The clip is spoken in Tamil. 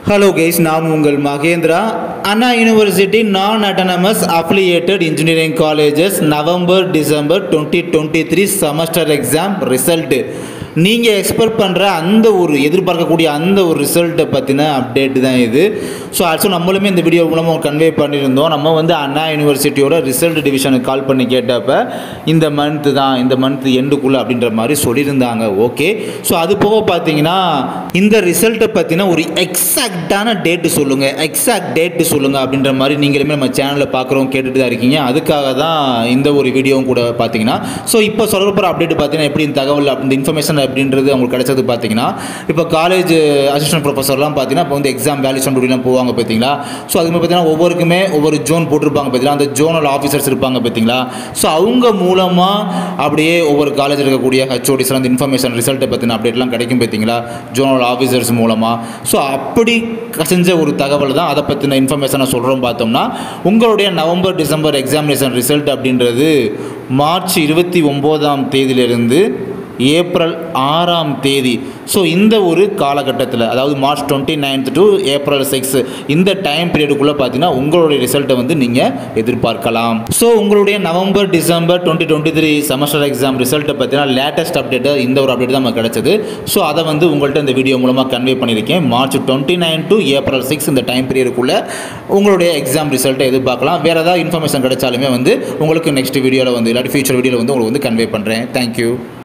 ஹலோ கைஸ் நான் உங்கள் மகேந்திரா அண்ணா யூனிவர்சிட்டி நான் autonomous affiliated engineering colleges November December twenty twenty three semester exam result நீங்கள் எக்ஸ்பெக்ட் பண்ணுற அந்த ஒரு எதிர்பார்க்கக்கூடிய அந்த ஒரு ரிசல்ட்டை பற்றின அப்டேட் தான் இது ஸோ ஆல்சோ நம்மளுமே இந்த வீடியோ மூலமாக கன்வே பண்ணியிருந்தோம் நம்ம வந்து அண்ணா யூனிவர்சிட்டியோட ரிசல்ட் டிவிஷனுக்கு கால் பண்ணி கேட்டப்ப இந்த மந்த்து தான் இந்த மந்த் எண்டுக்குள்ளே அப்படின்ற மாதிரி சொல்லியிருந்தாங்க ஓகே ஸோ அது போக பார்த்தீங்கன்னா இந்த ரிசல்ட்டை பற்றின ஒரு எக்ஸாக்டான டேட்டு சொல்லுங்கள் எக்ஸாக்ட் டேட்டு சொல்லுங்கள் அப்படின்ற மாதிரி நீங்களுமே நம்ம சேனலில் பார்க்குறோம் கேட்டுட்டு தான் இருக்கீங்க அதுக்காக தான் இந்த ஒரு வீடியோவும் கூட பார்த்தீங்கன்னா ஸோ இப்போ சொல்ல போகிற அப்டேட் பார்த்தீங்கன்னா எப்படி இந்த தகவல் இந்த இன்ஃபர்மேஷன் அப்படின்றது அவங்களுக்கு கிடைச்சது பார்த்தீங்கன்னா இப்போ காலேஜ் அசிஸ்டன்ட் ப்ரொஃபஸர்லாம் பார்த்தீங்கன்னா இப்போ வந்து எக்ஸாம் வேல்யூஷன் டூடிலாம் போவாங்க பார்த்தீங்களா ஸோ அது மாதிரி பார்த்தீங்கன்னா ஒவ்வொருக்குமே ஒவ்வொரு ஜோன் போட்டிருப்பாங்க பார்த்தீங்களா அந்த ஜோனல் ஆஃபீஸர்ஸ் இருப்பாங்க பார்த்தீங்களா ஸோ அவங்க மூலமாக அப்படியே ஒவ்வொரு காலேஜ் இருக்கக்கூடிய ஹெச்ஓடிஸ் அந்த இன்ஃபர்மேஷன் ரிசல்ட்டை பற்றின அப்டேட்லாம் கிடைக்கும் பார்த்தீங்களா ஜோனல் ஆஃபீஸர்ஸ் மூலமாக ஸோ அப்படி செஞ்ச ஒரு தகவல் தான் அதை பற்றின இன்ஃபர்மேஷனை சொல்கிறோம் பார்த்தோம்னா உங்களுடைய நவம்பர் டிசம்பர் எக்ஸாமினேஷன் ரிசல்ட் அப்படின்றது மார்ச் இருபத்தி ஒம்போதாம் தேதியிலிருந்து ஏப்ரல் ஆறாம் தேதி ஸோ இந்த ஒரு காலகட்டத்தில் அதாவது March twenty ninth to April six இந்த டைம் பீரியடுக்குள்ளே பார்த்தீங்கன்னா உங்களுடைய ரிசல்ட்டை வந்து நீங்கள் எதிர்பார்க்கலாம் ஸோ உங்களுடைய November December twenty twenty three semester exam ரிசல்ட்டை பார்த்தீங்கன்னா லேட்டஸ்ட் அப்டேட்டு இந்த ஒரு அப்டேட் தான் நமக்கு கிடச்சது ஸோ அதை வந்து உங்கள்கிட்ட இந்த வீடியோ மூலமாக கன்வே பண்ணியிருக்கேன் March twenty nine to April six இந்த டைம் பீரியடுக்குள்ளே உங்களுடைய எக்ஸாம் ரிசல்ட்டை எதிர்பார்க்கலாம் வேறு ஏதாவது இன்ஃபர்மேஷன் கிடைச்சாலுமே வந்து உங்களுக்கு நெக்ஸ்ட் வீடியோவில் வந்து இல்லாட்டி ஃபியூச்சர் வீடியோவில் வந்து உங்களுக்கு வந்து கன்வே பண்ணுறேன் தேங்க்யூ